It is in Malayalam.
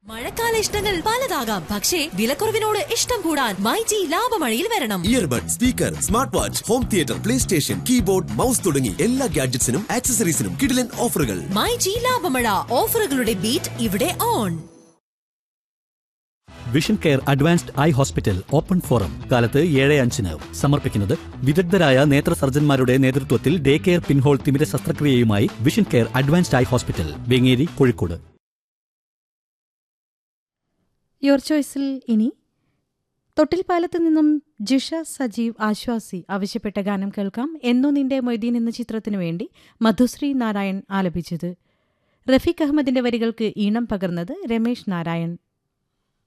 മഴക്കാല ഇഷ്ടങ്ങൾ പലതാകാം പക്ഷേ വിലക്കുറവിനോട് ഇഷ്ടം കൂടാൻ മൈജി ലാഭമഴയിൽ വരണം earbud speaker smart watch home theatre PlayStation keyboard mouse തുടങ്ങി എല്ലാ ഗാഡ്ജറ്റ്സിനും ആക്സസറീസിനും കിടിലൻ ഓഫറുകൾ മൈജി ലാഭമഴ ഓഫറുകളുടെ ബീറ്റ് ഇവിടെ on Vision Care advanced eye hospital open from കാലത്ത് ഏഴ് അഞ്ചിന് സമർപ്പിക്കുന്നത് വിദഗ്ധരായ നേത്ര സർജന്മാരുടെ നേതൃത്വത്തിൽ ഡേ കെയർ പിൻഹോൾ തിമിര ശസ്ത്രക്രിയയുമായി Vision Care advanced eye hospital Vengeri Kozhikode your ചോയ്സിൽ ഇനി തൊട്ടിൽപ്പാലത്ത് നിന്നും ജിഷ സജീവ് ആശ്വാസി ആവശ്യപ്പെട്ട ഗാനം കേൾക്കാം എന്നോ നിന്റെ മൊയ്തീൻ എന്ന ചിത്രത്തിനു വേണ്ടി മധുശ്രീ നാരായൺ ആലപിച്ചത് റഫീഖ് അഹമ്മദിന്റെ വരികൾക്ക് ഈണം പകർന്നത് രമേശ് നാരായൺ